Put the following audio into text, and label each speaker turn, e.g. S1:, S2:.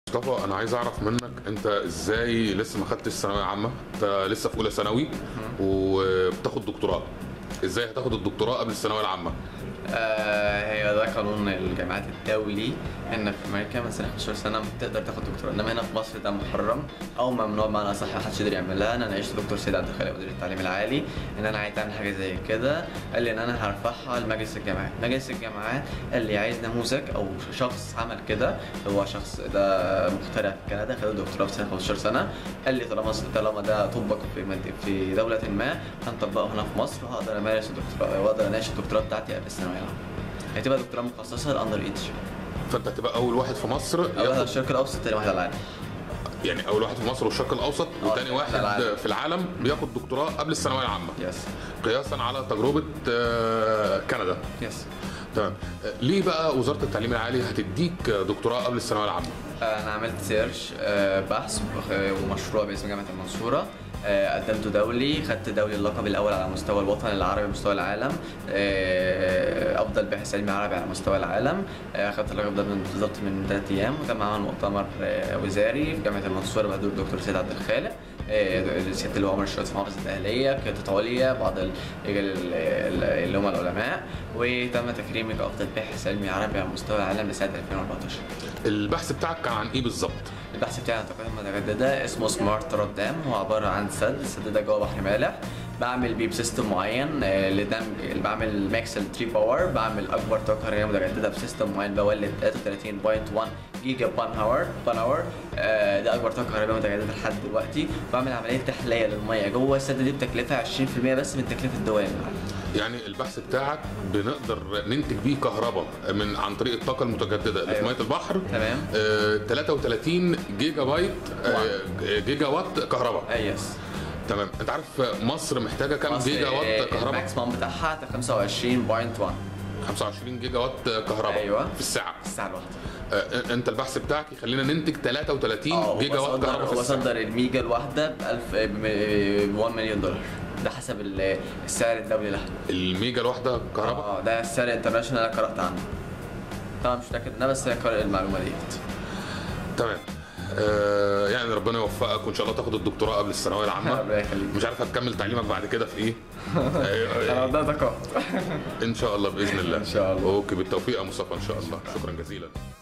S1: مصطفى انا عايز اعرف منك انت ازاي لسه ما خدتش الثانويه عامه انت لسه في اولى ثانوي وبتاخد دكتوراه ازاي هتاخد الدكتوراه قبل الثانويه العامه
S2: آه هي ده قانون الجامعات الدولي ان في امريكا من سنه 15 سنه تقدر تاخد دكتوراه انما هنا في مصر ده محرم او ممنوع بمعنى اصح محدش يقدر يعملها انا ناقشت دكتور سيد عبد الخالق مدير التعليم العالي ان انا عايز اعمل حاجه زي كده قال لي ان انا هرفعها لمجلس الجامعات مجلس الجامعات قال لي عايز نموذج او شخص عمل كده هو شخص ده مخترع في كندا خد دكتوراه في سنه 15 سنه قال لي طالما طالما ده طبق في مد- في دوله ما هنطبقه هنا في مصر وهقدر امارس الدكتوراه واقدر اناقش الدكتوراه بتاعتي قبل الثانويه العامه هتبقى دكتوراه مخصصه لاندر ايدج
S1: فانت هتبقى اول واحد في مصر
S2: اول واحد
S1: ياخد
S2: الشرق الاوسط تاني واحد على العالم
S1: يعني اول واحد في مصر والشرق الاوسط
S2: آه،
S1: وتاني
S2: في
S1: واحد
S2: العالم.
S1: في العالم بياخد دكتوراه قبل الثانويه العامه
S2: يس
S1: قياسا على تجربه آه، كندا
S2: يس
S1: تمام آه، ليه بقى وزاره التعليم العالي هتديك دكتوراه قبل الثانويه العامه
S2: انا عملت سيرش آه، بحث آه، ومشروع باسم جامعه المنصوره آه، قدمته دولي خدت دولي اللقب الاول على مستوى الوطن العربي مستوى العالم آه، افضل باحث علمي عربي على مستوى العالم آه، خدت اللقب ده من بالظبط من ثلاث ايام وتم عمل مؤتمر آه، وزاري في جامعه المنصوره بحضور الدكتور سيد عبد الخالق آه، سياده اللي هو عمر الشريف محافظ الاهليه قياده عليا بعض ال- ال- ال- اللي هم العلماء وتم تكريمي كافضل باحث علمي عربي على مستوى العالم لسنه 2014
S1: البحث بتاعك كان عن ايه بالظبط
S2: البحث بتاعي عن الطاقات المتجددة اسمه سمارت رد هو عبارة عن سد السد ده جوه بحر مالح بعمل بيه بسيستم معين آه، لدمج بعمل ماكسل 3 باور بعمل اكبر طاقه حراريه متجدده بسيستم معين بولد 33.1 جيجا بان هاور بان هاور آه، ده اكبر طاقه حراريه متجدده لحد دلوقتي بعمل عمليه تحليه للميه جوه السد دي بتكلفه 20% بس من تكلفه الدوام
S1: يعني البحث بتاعك بنقدر ننتج بيه كهرباء من عن طريق الطاقه المتجدده اللي في
S2: أيوة.
S1: ميه البحر
S2: تمام.
S1: آه 33 جيجا بايت آه جيجا وات كهرباء
S2: آه، يس
S1: تمام انت عارف مصر محتاجه كام
S2: مصر،
S1: جيجا
S2: آه،
S1: وات كهرباء
S2: الماكسيموم بتاعها 25.1
S1: 25 جيجا وات كهرباء
S2: أيوة.
S1: في الساعه
S2: الساعه الواحده
S1: آه انت البحث بتاعك يخلينا ننتج 33
S2: اه
S1: جيجا وات كهرباء في الساعه
S2: وبصدر الميجا الواحده ب 1000 ب 1 مليون دولار ده حسب ال- السعر الدولي لها
S1: الميجا الواحده كهرباء
S2: اه ده السعر الانترناشونال انا قرات عنه طبعا مش متاكد منها بس أنا قارئ المعلومه ديت
S1: تمام آه يعني ربنا يوفقك وان شاء الله تاخد الدكتوراه قبل الثانويه العامه
S2: ربنا يخليك.
S1: مش عارف هتكمل تعليمك بعد كده في ايه
S2: انا
S1: آه،
S2: قدامك اهو
S1: ان شاء الله باذن الله
S2: إن شاء الله.
S1: اوكي بالتوفيق يا مصطفى ان شاء الله شكرا جزيلا